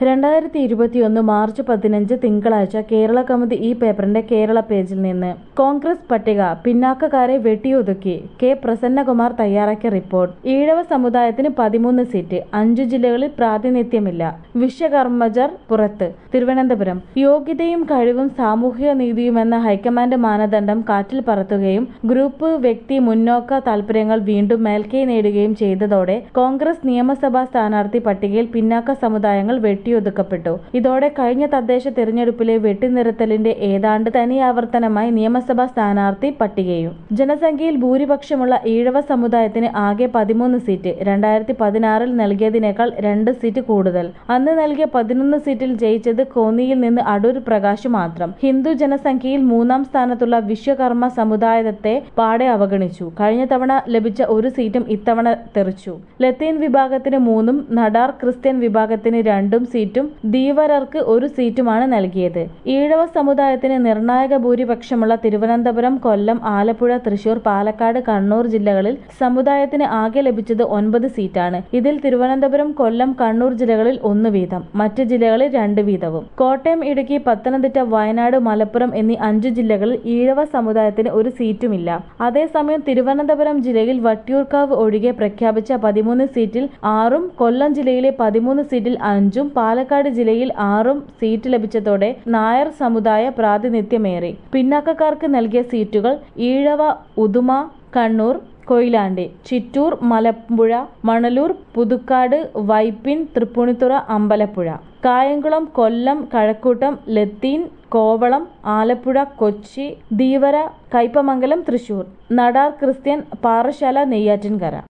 രണ്ടായിരത്തി ഇരുപത്തിയൊന്ന് മാർച്ച് പതിനഞ്ച് തിങ്കളാഴ്ച കേരള കൗമുദി ഈ പേപ്പറിന്റെ കേരള പേജിൽ നിന്ന് കോൺഗ്രസ് പട്ടിക പിന്നാക്കക്കാരെ വെട്ടിയൊതുക്കി കെ പ്രസന്നകുമാർ തയ്യാറാക്കിയ റിപ്പോർട്ട് ഈഴവ സമുദായത്തിന് പതിമൂന്ന് സീറ്റ് അഞ്ചു ജില്ലകളിൽ പ്രാതിനിധ്യമില്ല വിശ്വകർമ്മജർ പുറത്ത് തിരുവനന്തപുരം യോഗ്യതയും കഴിവും സാമൂഹിക നീതിയുമെന്ന ഹൈക്കമാൻഡ് മാനദണ്ഡം കാറ്റിൽ പറത്തുകയും ഗ്രൂപ്പ് വ്യക്തി മുന്നോക്ക താൽപര്യങ്ങൾ വീണ്ടും മേൽക്കൈ നേടുകയും ചെയ്തതോടെ കോൺഗ്രസ് നിയമസഭാ സ്ഥാനാർത്ഥി പട്ടികയിൽ പിന്നാക്ക സമുദായങ്ങൾ വെട്ടിയൊതുക്കപ്പെട്ടു ഇതോടെ കഴിഞ്ഞ തദ്ദേശ തിരഞ്ഞെടുപ്പിലെ വെട്ടിനിരത്തലിന്റെ ഏതാണ്ട് തനിയാവർത്തനമായി നിയമസഭാ സ്ഥാനാർത്ഥി പട്ടികയും ജനസംഖ്യയിൽ ഭൂരിപക്ഷമുള്ള ഈഴവ സമുദായത്തിന് ആകെ പതിമൂന്ന് സീറ്റ് രണ്ടായിരത്തി പതിനാറിൽ നൽകിയതിനേക്കാൾ രണ്ട് സീറ്റ് കൂടുതൽ അന്ന് നൽകിയ പതിനൊന്ന് സീറ്റിൽ ജയിച്ചത് കോന്നിയിൽ നിന്ന് അടൂർ പ്രകാശ് മാത്രം ഹിന്ദു ജനസംഖ്യയിൽ മൂന്നാം സ്ഥാനത്തുള്ള വിശ്വകർമ്മ സമുദായത്തെ പാടെ അവഗണിച്ചു കഴിഞ്ഞ തവണ ലഭിച്ച ഒരു സീറ്റും ഇത്തവണ തെറിച്ചു ലത്തീൻ വിഭാഗത്തിന് മൂന്നും നടാർ ക്രിസ്ത്യൻ വിഭാഗത്തിന് രണ്ടും സീറ്റും ധീവരർക്ക് ഒരു സീറ്റുമാണ് നൽകിയത് ഈഴവ സമുദായത്തിന് നിർണായക ഭൂരിപക്ഷമുള്ള തിരുവനന്തപുരം കൊല്ലം ആലപ്പുഴ തൃശൂർ പാലക്കാട് കണ്ണൂർ ജില്ലകളിൽ സമുദായത്തിന് ആകെ ലഭിച്ചത് ഒൻപത് സീറ്റാണ് ഇതിൽ തിരുവനന്തപുരം കൊല്ലം കണ്ണൂർ ജില്ലകളിൽ ഒന്ന് വീതം മറ്റ് ജില്ലകളിൽ രണ്ട് വീതവും കോട്ടയം ഇടുക്കി പത്തനംതിട്ട വയനാട് മലപ്പുറം എന്നീ അഞ്ചു ജില്ലകളിൽ ഈഴവ സമുദായത്തിന് ഒരു സീറ്റുമില്ല അതേസമയം തിരുവനന്തപുരം ജില്ലയിൽ വട്ടിയൂർക്കാവ് ഒഴികെ പ്രഖ്യാപിച്ച പതിമൂന്ന് സീറ്റിൽ ആറും കൊല്ലം ജില്ലയിലെ പതിമൂന്ന് സീറ്റിൽ അഞ്ചും പാലക്കാട് ജില്ലയിൽ ആറും സീറ്റ് ലഭിച്ചതോടെ നായർ സമുദായ പ്രാതിനിധ്യമേറി പിന്നാക്കക്കാർക്ക് നൽകിയ സീറ്റുകൾ ഈഴവ ഉദുമ കണ്ണൂർ കൊയിലാണ്ടി ചിറ്റൂർ മലമ്പുഴ മണലൂർ പുതുക്കാട് വൈപ്പിൻ തൃപ്പൂണിത്തുറ അമ്പലപ്പുഴ കായംകുളം കൊല്ലം കഴക്കൂട്ടം ലത്തീൻ കോവളം ആലപ്പുഴ കൊച്ചി ധീവര കയ്പമംഗലം തൃശൂർ നടാർ ക്രിസ്ത്യൻ പാറശാല നെയ്യാറ്റിൻകര